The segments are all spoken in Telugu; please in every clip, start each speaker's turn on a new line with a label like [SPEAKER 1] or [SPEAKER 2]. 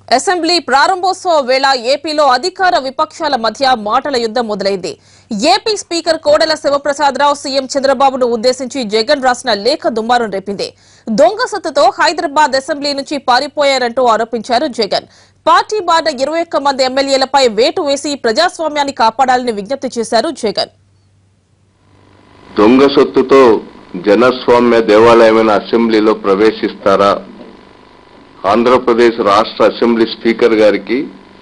[SPEAKER 1] అసెంబ్లీ ప్రారంభోత్సవ వేళ ఏపీలో అధికార విపక్షాల మధ్య మాటల యుద్ధం మొదలైంది AP speaker Kodela Sivaprasadarao CM చంద్రబాబును ఉద్దేశించి జగన్ రాసిన లేఖ దుమ్మారం రేపింది దొంగ సొత్తుతో హైదరాబాద్ అసెంబ్లీ నుంచి పారిపోయారంటూ ఆరోపించారు జగన్ పార్టీ బారిన ఇరవై ఒక్క మంది ఎమ్మెల్యేలపై వేటు వేసి ప్రజాస్వామ్యాన్ని కాపాడాలని విజ్ఞప్తి చేశారు జగన్
[SPEAKER 2] దొంగ సొత్తుతో జనస్వామ్య దేవాలయమైన అసెంబ్లీలో ప్రవేశిస్తారా ఆంధ్రప్రదేశ్ రాష్ట్ర అసెంబ్లీ స్పీకర్ గారికి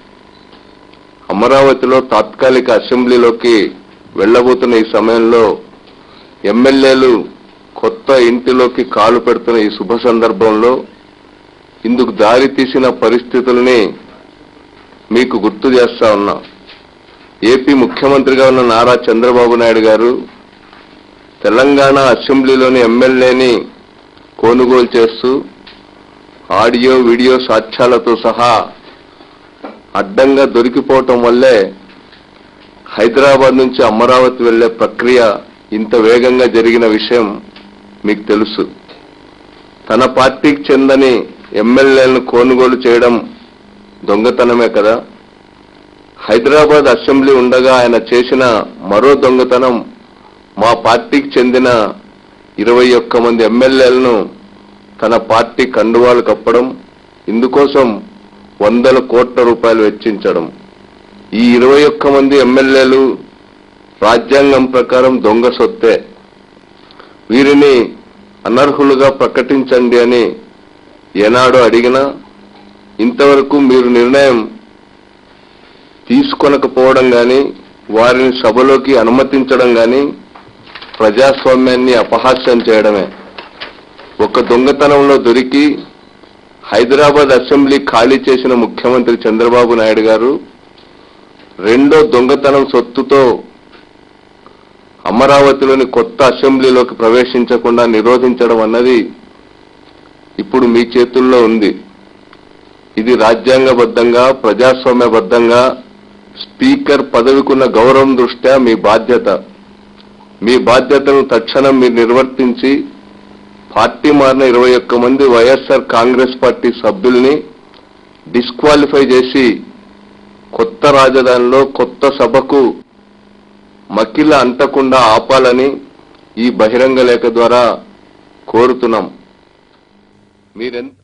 [SPEAKER 2] అమరావతిలో తాత్కాలిక అసెంబ్లీలోకి వెళ్లబోతున్న ఈ సమయంలో ఎమ్మెల్యేలు కొత్త ఇంటిలోకి కాలు పెడుతున్న ఈ శుభ సందర్భంలో ఇందుకు దారి తీసిన పరిస్థితుల్ని మీకు గుర్తు చేస్తా ఉన్నా ఏపీ ముఖ్యమంత్రిగా ఉన్న నారా చంద్రబాబు నాయుడు గారు తెలంగాణ అసెంబ్లీలోని ఎమ్మెల్యేని కొనుగోలు చేస్తూ ఆడియో వీడియో సాక్ష్యాలతో సహా అడ్డంగా దొరికిపోవటం వల్లే హైదరాబాద్ నుంచి అమరావతి వెళ్లే ప్రక్రియ ఇంత వేగంగా జరిగిన విషయం మీకు తెలుసు తన పార్టీకి చెందని ఎమ్మెల్యేలను కొనుగోలు చేయడం దొంగతనమే కదా హైదరాబాద్ అసెంబ్లీ ఉండగా ఆయన చేసిన మరో దొంగతనం మా పార్టీకి చెందిన ఇరవై ఒక్క మంది ఎమ్మెల్యేలను తన పార్టీ కండువాలు కప్పడం ఇందుకోసం వందల కోట్ల రూపాయలు వెచ్చించడం ఈ ఇరవై ఒక్క మంది ఎమ్మెల్యేలు రాజ్యాంగం ప్రకారం దొంగ సొత్తే వీరిని అనర్హులుగా ప్రకటించండి అని ఏనాడు అడిగినా ఇంతవరకు మీరు నిర్ణయం తీసుకొనకపోవడం గాని వారిని సభలోకి అనుమతించడం గాని ప్రజాస్వామ్యాన్ని అపహాస్యం చేయడమే ఒక దొంగతనంలో దొరికి హైదరాబాద్ అసెంబ్లీ ఖాళీ చేసిన ముఖ్యమంత్రి చంద్రబాబు నాయుడు గారు రెండో దొంగతనం సొత్తుతో అమరావతిలోని కొత్త అసెంబ్లీలోకి ప్రవేశించకుండా నిరోధించడం అన్నది ఇప్పుడు మీ చేతుల్లో ఉంది ఇది రాజ్యాంగబద్ధంగా ప్రజాస్వామ్యబద్ధంగా స్పీకర్ పదవికున్న గౌరవం దృష్ట్యా మీ బాధ్యత మీ బాధ్యతను తక్షణం మీరు నిర్వర్తించి పార్టీ మారిన ఇరవై ఒక్క మంది వైఎస్ఆర్ కాంగ్రెస్ పార్టీ సభ్యుల్ని డిస్క్వాలిఫై చేసి కొత్త రాజధానిలో కొత్త సభకు మకిల అంటకుండా ఆపాలని ఈ బహిరంగ లేఖ ద్వారా కోరుతున్నాం మీరెంత